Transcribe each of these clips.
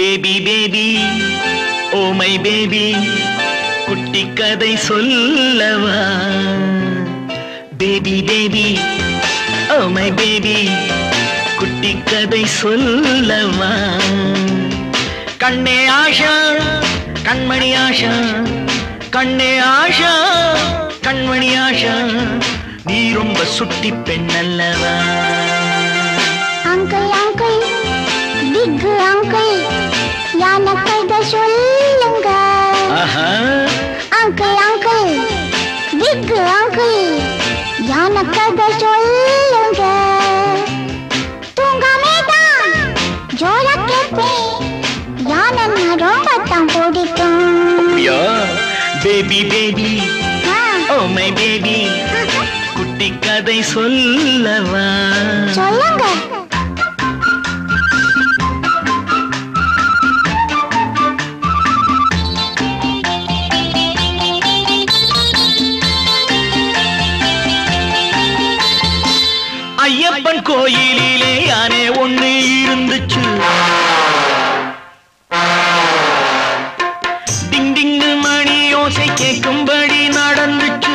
Baby baby oh my baby குட்டி கதை சொல்லவா baby baby oh my baby குட்டி கதை சொல்லவா கண்ணே ஆஷா கண்மணி ஆஷா கண்ணே ஆஷா கண்மணி ஆஷா நீ ரொம்ப சுட்டி பெண் அல்லவா அங்கிள் அங்கிள் பிக் அங்கிள் எனக்கு இதை சொல்லுங்க ஆஹா அங்கிள் அங்கிள் பிக் அங்கிள் எனக்கு இதை சொல்லுங்க தூங்காமே தான் ஜோரா கேட்பேன் யானை நான் ரொம்ப தான் பிடிக்கும் அப்படியா baby baby ah, oh my baby குட்டி கதை சொல்லவா சொல்லுங்க ஐயப்பன் கோயிலிலே யானே ஒண்ணு இருந்துச்சு டிங் டிங்கு மணி யோசை கேட்கும்படி நடந்துச்சு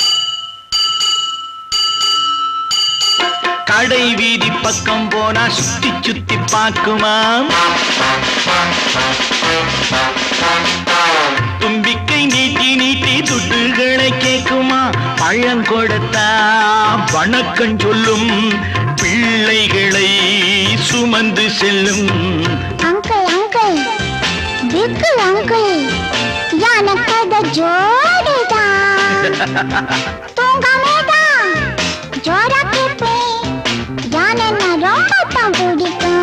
கடை வீதி பக்கம் போனா சுத்தி சுத்தி பார்க்குமாம் தும்பிக்கை நீட்டி நீட்டி துட்டுகளை கேக்குமா பழம் கொடுத்தா வணக்கம் சொல்லும் பிள்ளைகளை சுமந்து செல்லும் அங்கிள் அங்கிள் பிக் அங்கிள் எனக்கு அது ஜோடிதான் தூங்காமே தான் ஜோரா கேட்பேன் யானை நான் ரொம்ப தான் பிடிக்கும்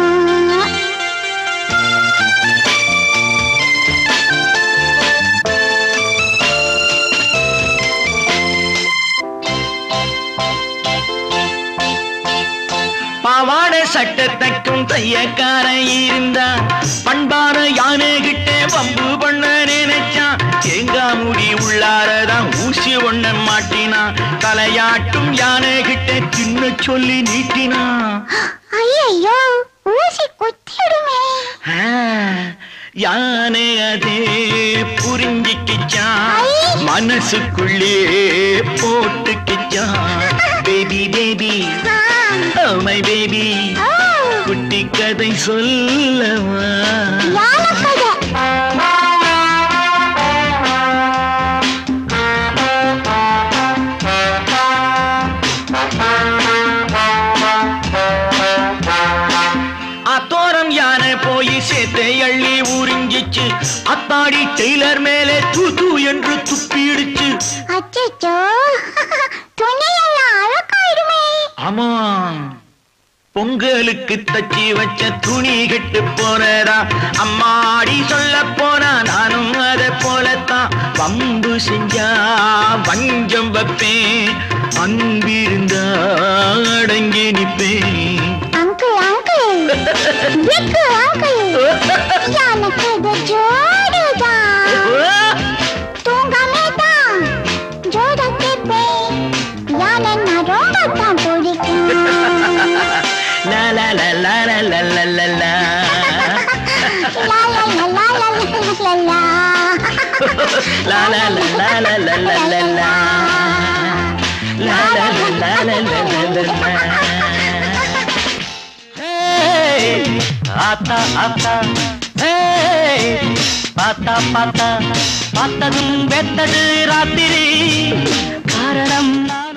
பாவாடை சட்டை தைக்கும் தையக்காரன் இருந்தா பண்பான யானை கிட்ட வம்பு பண்ண நினைச்சான் தேங்காய் முடி உள்ளாரதான் ஊசி ஒண்ண மாட்டினான் தலையாட்டும் யானை கிட்ட சின்ன சொல்லி நீட்டினான் ஐயோ ஊசி குத்திடுமே ஆ, யானை அதே புரிஞ்சிக்கிச்சான் மனசுக்குள்ளே போட்டுக்கிச்சான் baby baby ah, my baby oh, குட்டி கதை சொல்லவா யானை கதை அத்தோரம் யானை போய் சேத்தை அள்ளி உறிஞ்சிச்சு அத்தாடி டெய்லர் மேலே தூ தூ என்று துப்பிடுச்சு அச்சச்சோ துணியெல்லாம் அழகாயிடுமே ஆமா பொங்கலுக்கு தச்சி வச்ச துணி கெட்டு போனதா அம்மாடி சொல்ல போனா நானும் அதை போலத்தான் வம்பு செஞ்சா வஞ்சம் வைப்பேன் அன்பிருந்தா அடங்கி நிப்பேன் அங்கிள் அங்கிள் பிக் அங்கிள் எனக்கு இது ஜோடிதான் தூங்காமே தான் ஜோட கேட்பேன் யானை நான் ரொம்ப தான் பிடிக்கும் லா லா லா லா லா லா லா லா லா. லா லா லா லா லா லா லா லா லா லா லா லா லா லா லா லா. லா லா லா லா லா லா லா லா லா. Hey, ஆத்தா ஆத்தா Hey, பார்த்தா பார்த்தா பார்த்ததும் வெத்தது ராத்திரி காரணம் நான்